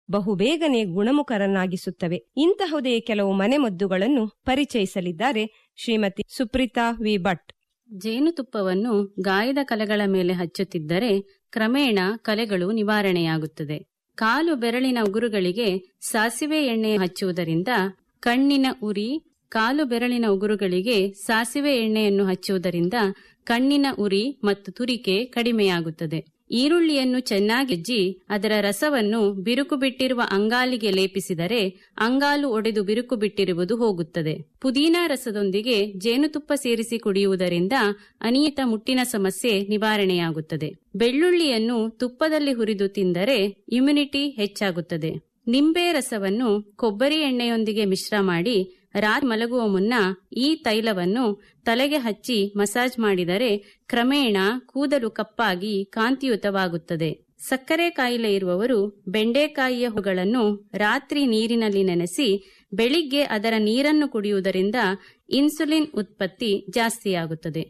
ಬಹುಬೇಗನೆ ಗುಣಮುಖರನ್ನಾಗಿಸುತ್ತವೆ ಇಂತಹುದೇ ಕೆಲವು ಮನೆಮದ್ದುಗಳನ್ನು ಪರಿಚಯಿಸಲಿದ್ದಾರೆ ಶ್ರೀಮತಿ ಸುಪ್ರೀತಾ ವಿ ಭಟ್ ಜೇನುತುಪ್ಪವನ್ನು ಗಾಯದ ಕಲೆಗಳ ಮೇಲೆ ಹಚ್ಚುತ್ತಿದ್ದರೆ ಕ್ರಮೇಣ ಕಲೆಗಳು ನಿವಾರಣೆಯಾಗುತ್ತದೆ ಕಾಲು ಬೆರಳಿನ ಉಗುರುಗಳಿಗೆ ಸಾಸಿವೆ ಎಣ್ಣೆ ಹಚ್ಚುವುದರಿಂದ ಕಣ್ಣಿನ ಉರಿ ಕಾಲು ಬೆರಳಿನ ಉಗುರುಗಳಿಗೆ ಸಾಸಿವೆ ಎಣ್ಣೆಯನ್ನು ಹಚ್ಚುವುದರಿಂದ ಕಣ್ಣಿನ ಉರಿ ಮತ್ತು ತುರಿಕೆ ಕಡಿಮೆಯಾಗುತ್ತದೆ ಈರುಳ್ಳಿಯನ್ನು ಚೆನ್ನಾಗಿ ಜಜ್ಜಿ ಅದರ ರಸವನ್ನು ಬಿರುಕು ಬಿಟ್ಟಿರುವ ಅಂಗಾಲಿಗೆ ಲೇಪಿಸಿದರೆ ಅಂಗಾಲು ಒಡೆದು ಬಿರುಕು ಬಿಟ್ಟಿರುವುದು ಹೋಗುತ್ತದೆ ಪುದೀನಾ ರಸದೊಂದಿಗೆ ಜೇನುತುಪ್ಪ ಸೇರಿಸಿ ಕುಡಿಯುವುದರಿಂದ ಅನಿಯತ ಮುಟ್ಟಿನ ಸಮಸ್ಯೆ ನಿವಾರಣೆಯಾಗುತ್ತದೆ ಬೆಳ್ಳುಳ್ಳಿಯನ್ನು ತುಪ್ಪದಲ್ಲಿ ಹುರಿದು ತಿಂದರೆ ಇಮ್ಯುನಿಟಿ ಹೆಚ್ಚಾಗುತ್ತದೆ ನಿಂಬೆ ರಸವನ್ನು ಕೊಬ್ಬರಿ ಎಣ್ಣೆಯೊಂದಿಗೆ ಮಿಶ್ರ ಮಾಡಿ ರಾತ್ರಿ ಮಲಗುವ ಮುನ್ನ ಈ ತೈಲವನ್ನು ತಲೆಗೆ ಹಚ್ಚಿ ಮಸಾಜ್ ಮಾಡಿದರೆ ಕ್ರಮೇಣ ಕೂದಲು ಕಪ್ಪಾಗಿ ಕಾಂತಿಯುತವಾಗುತ್ತದೆ ಸಕ್ಕರೆ ಕಾಯಿಲೆ ಇರುವವರು ಬೆಂಡೆಕಾಯಿಯ ಹೂಗಳನ್ನು ರಾತ್ರಿ ನೀರಿನಲ್ಲಿ ನೆನೆಸಿ ಬೆಳಿಗ್ಗೆ ಅದರ ನೀರನ್ನು ಕುಡಿಯುವುದರಿಂದ ಇನ್ಸುಲಿನ್ ಉತ್ಪತ್ತಿ ಜಾಸ್ತಿಯಾಗುತ್ತದೆ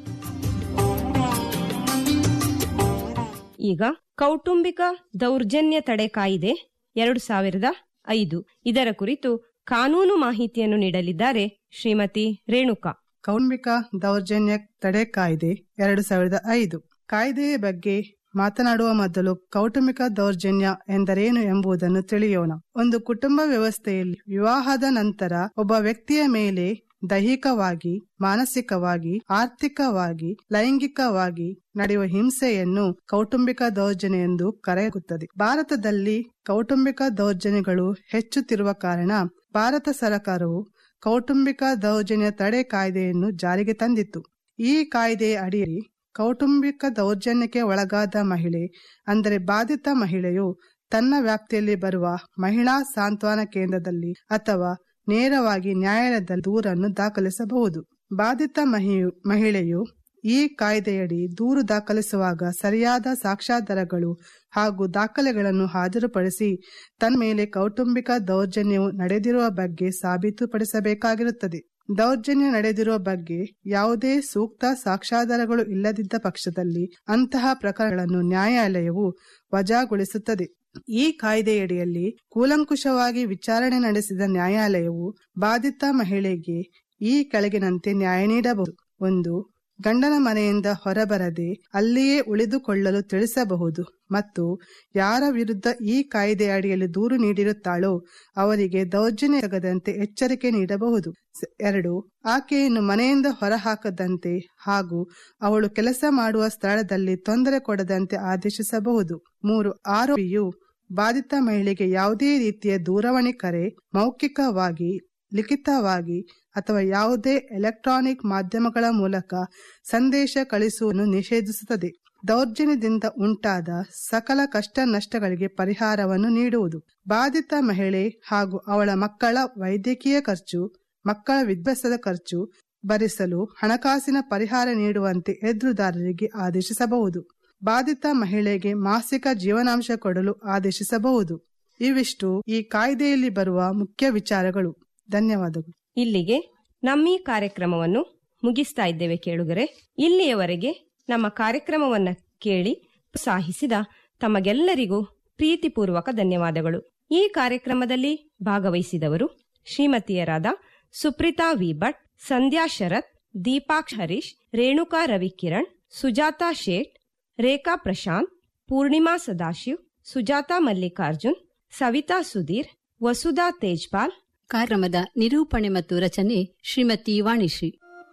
ಈಗ ಕೌಟುಂಬಿಕ ದೌರ್ಜನ್ಯ ತಡೆ ಕಾಯಿದೆ ಎರಡು ಸಾವಿರದ ಐದು ಇದರ ಕುರಿತು ಕಾನೂನು ಮಾಹಿತಿಯನ್ನು ನೀಡಲಿದ್ದಾರೆ ಶ್ರೀಮತಿ ರೇಣುಕಾ ಕೌಟುಂಬಿಕ ದೌರ್ಜನ್ಯ ತಡೆ ಕಾಯ್ದೆ ಎರಡು ಸಾವಿರದ ಐದು ಕಾಯ್ದೆಯ ಬಗ್ಗೆ ಮಾತನಾಡುವ ಮೊದಲು ಕೌಟುಂಬಿಕ ದೌರ್ಜನ್ಯ ಎಂದರೇನು ಎಂಬುದನ್ನು ತಿಳಿಯೋಣ ಒಂದು ಕುಟುಂಬ ವ್ಯವಸ್ಥೆಯಲ್ಲಿ ವಿವಾಹದ ನಂತರ ಒಬ್ಬ ವ್ಯಕ್ತಿಯ ಮೇಲೆ ದೈಹಿಕವಾಗಿ ಮಾನಸಿಕವಾಗಿ ಆರ್ಥಿಕವಾಗಿ ಲೈಂಗಿಕವಾಗಿ ನಡೆಯುವ ಹಿಂಸೆಯನ್ನು ಕೌಟುಂಬಿಕ ದೌರ್ಜನ್ಯ ಎಂದು ಕರೆಯಲಾಗುತ್ತದೆ ಭಾರತದಲ್ಲಿ ಕೌಟುಂಬಿಕ ದೌರ್ಜನ್ಯಗಳು ಹೆಚ್ಚುತ್ತಿರುವ ಕಾರಣ ಭಾರತ ಸರ್ಕಾರವು ಕೌಟುಂಬಿಕ ದೌರ್ಜನ್ಯ ತಡೆ ಕಾಯ್ದೆಯನ್ನು ಜಾರಿಗೆ ತಂದಿತ್ತು ಈ ಕಾಯ್ದೆಯ ಅಡಿಯಲ್ಲಿ ಕೌಟುಂಬಿಕ ದೌರ್ಜನ್ಯಕ್ಕೆ ಒಳಗಾದ ಮಹಿಳೆ ಅಂದರೆ ಬಾಧಿತ ಮಹಿಳೆಯು ತನ್ನ ವ್ಯಾಪ್ತಿಯಲ್ಲಿ ಬರುವ ಮಹಿಳಾ ಸಾಂತ್ವನ ಕೇಂದ್ರದಲ್ಲಿ ಅಥವಾ ನೇರವಾಗಿ ನ್ಯಾಯಾಲಯದಲ್ಲಿ ದೂರನ್ನು ದಾಖಲಿಸಬಹುದು ಬಾಧಿತ ಮಹಿಯು- ಮಹಿಳೆಯು ಈ ಕಾಯ್ದೆಯಡಿ ದೂರು ದಾಖಲಿಸುವಾಗ ಸರಿಯಾದ ಸಾಕ್ಷ್ಯಾಧಾರಗಳು ಹಾಗೂ ದಾಖಲೆಗಳನ್ನು ಹಾಜರುಪಡಿಸಿ ತನ್ನ ಮೇಲೆ ಕೌಟುಂಬಿಕ ದೌರ್ಜನ್ಯವು ನಡೆದಿರುವ ಬಗ್ಗೆ ಸಾಬೀತುಪಡಿಸಬೇಕಾಗಿರುತ್ತದೆ ದೌರ್ಜನ್ಯ ನಡೆದಿರುವ ಬಗ್ಗೆ ಯಾವುದೇ ಸೂಕ್ತ ಸಾಕ್ಷ್ಯಾಧಾರಗಳು ಇಲ್ಲದಿದ್ದ ಪಕ್ಷದಲ್ಲಿ ಅಂತಹ ಪ್ರಕರಣಗಳನ್ನು ನ್ಯಾಯಾಲಯವು ವಜಾಗೊಳಿಸುತ್ತದೆ ಈ ಕಾಯ್ದೆಯಡಿಯಲ್ಲಿ ಕೂಲಂಕುಷವಾಗಿ ವಿಚಾರಣೆ ನಡೆಸಿದ ನ್ಯಾಯಾಲಯವು ಬಾಧಿತ ಮಹಿಳೆಗೆ ಈ ಕೆಳಗಿನಂತೆ ನ್ಯಾಯ ನೀಡಬಹುದು ಒಂದು ಗಂಡನ ಮನೆಯಿಂದ ಹೊರಬರದೆ ಅಲ್ಲಿಯೇ ಉಳಿದುಕೊಳ್ಳಲು ತಿಳಿಸಬಹುದು ಮತ್ತು ಯಾರ ವಿರುದ್ಧ ಈ ಕಾಯ್ದೆ ಅಡಿಯಲ್ಲಿ ದೂರು ನೀಡಿರುತ್ತಾಳೋ ಅವರಿಗೆ ದೌರ್ಜನ್ಯ ಆಗದಂತೆ ಎಚ್ಚರಿಕೆ ನೀಡಬಹುದು ಸ- ಎರಡು ಆಕೆಯನ್ನು ಮನೆಯಿಂದ ಹೊರಹಾಕದಂತೆ ಹಾಗೂ ಅವಳು ಕೆಲಸ ಮಾಡುವ ಸ್ಥಳದಲ್ಲಿ ತೊಂದರೆ ಕೊಡದಂತೆ ಆದೇಶಿಸಬಹುದು ಮೂರು ಆರೋಪಿಯು ಬಾಧಿತ ಮಹಿಳೆಗೆ ಯಾವುದೇ ರೀತಿಯ ದೂರವಾಣಿ ಕರೆ ಮೌಖಿಕವಾಗಿ ಲಿಖಿತವಾಗಿ ಅಥವಾ ಯಾವುದೇ ಎಲೆಕ್ಟ್ರಾನಿಕ್ ಮಾಧ್ಯಮಗಳ ಮೂಲಕ ಸಂದೇಶ ಕಳಿಸುವನ್ನು ನಿಷೇಧಿಸುತ್ತದೆ ದೌರ್ಜನ್ಯದಿಂದ ಉಂಟಾದ ಸಕಲ ಕಷ್ಟ ನಷ್ಟಗಳಿಗೆ ಪರಿಹಾರವನ್ನು ನೀಡುವುದು ಬಾಧಿತ ಮಹಿಳೆ ಹಾಗೂ ಅವಳ ಮಕ್ಕಳ ವೈದ್ಯಕೀಯ ಖರ್ಚು ಮಕ್ಕಳ ವಿದ್ಯಾಭ್ಯಾಸದ ಖರ್ಚು ಭರಿಸಲು ಹಣಕಾಸಿನ ಪರಿಹಾರ ನೀಡುವಂತೆ ಎದುರುದಾರರಿಗೆ ಆದೇಶಿಸಬಹುದು ಬಾಧಿತ ಮಹಿಳೆಗೆ ಮಾಸಿಕ ಜೀವನಾಂಶ ಕೊಡಲು ಆದೇಶಿಸಬಹುದು ಇವಿಷ್ಟು ಈ ಕಾಯ್ದೆಯಲ್ಲಿ ಬರುವ ಮುಖ್ಯ ವಿಚಾರಗಳು ಧನ್ಯವಾದಗಳು ಇಲ್ಲಿಗೆ ನಮ್ಮೀ ಕಾರ್ಯಕ್ರಮವನ್ನು ಮುಗಿಸ್ತಾ ಇದ್ದೇವೆ ಕೇಳುಗರೆ ಇಲ್ಲಿಯವರೆಗೆ ನಮ್ಮ ಕಾರ್ಯಕ್ರಮವನ್ನ ಕೇಳಿ ಪ್ರೋತ್ಸಾಹಿಸಿದ ತಮಗೆಲ್ಲರಿಗೂ ಪ್ರೀತಿಪೂರ್ವಕ ಧನ್ಯವಾದಗಳು ಈ ಕಾರ್ಯಕ್ರಮದಲ್ಲಿ ಭಾಗವಹಿಸಿದವರು ಶ್ರೀಮತಿಯರಾದ ಸುಪ್ರೀತಾ ವಿ ಭಟ್ ಸಂಧ್ಯಾ ಶರತ್ ದೀಪಾಕ್ಷ್ ಹರೀಶ್ ರೇಣುಕಾ ರವಿಕಿರಣ್ ಸುಜಾತಾ ಶೇಟ್ ರೇಖಾ ಪ್ರಶಾಂತ್ ಪೂರ್ಣಿಮಾ ಸದಾಶಿವ್ ಸುಜಾತಾ ಮಲ್ಲಿಕಾರ್ಜುನ್ ಸವಿತಾ ಸುಧೀರ್ ವಸುಧಾ ತೇಜ್ಪಾಲ್ ಕಾರ್ಯಕ್ರಮದ ನಿರೂಪಣೆ ಮತ್ತು ರಚನೆ ಶ್ರೀಮತಿ ವಾಣಿಶ್ರೀ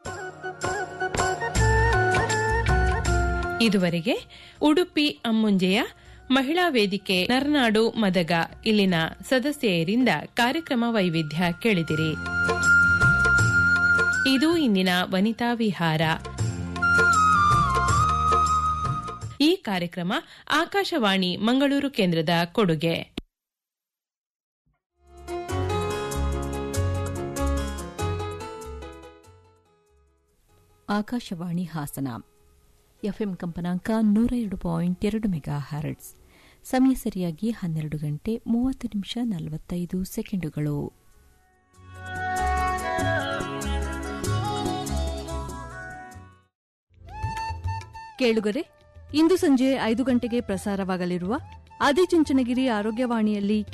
ಇದುವರೆಗೆ ಉಡುಪಿ ಅಮ್ಮುಂಜೆಯ ಮಹಿಳಾ ವೇದಿಕೆ ನರ್ನಾಡು ಮದಗ ಇಲ್ಲಿನ ಸದಸ್ಯೆಯರಿಂದ ಕಾರ್ಯಕ್ರಮ ವೈವಿಧ್ಯ ಕೇಳಿದಿರಿ ಇದು ಇಂದಿನ ವನಿತಾ ವಿಹಾರ ಈ ಕಾರ್ಯಕ್ರಮ ಆಕಾಶವಾಣಿ ಮಂಗಳೂರು ಕೇಂದ್ರದ ಕೊಡುಗೆ ಆಕಾಶವಾಣಿ ಹಾಸನ ಎಫ್ಎಂ ಕಂಪನಾಂಕ ನೂರ ಎರಡು ಪಾಯಿಂಟ್ ಎರಡು ಮೆಗಾ ಹರ್ಟ್ಸ್ ಸಮಯ ಸರಿಯಾಗಿ ಹನ್ನೆರಡು ಗಂಟೆ ಮೂವತ್ತು ನಿಮಿಷ ನಲವತ್ತೈದು ಸೆಕೆಂಡುಗಳು ಕೇಳುಗರೆ ಇಂದು ಸಂಜೆ ಐದು ಗಂಟೆಗೆ ಪ್ರಸಾರವಾಗಲಿರುವ ಆದಿಚುಂಚನಗಿರಿ ಆರೋಗ್ಯವಾಣಿಯಲ್ಲಿ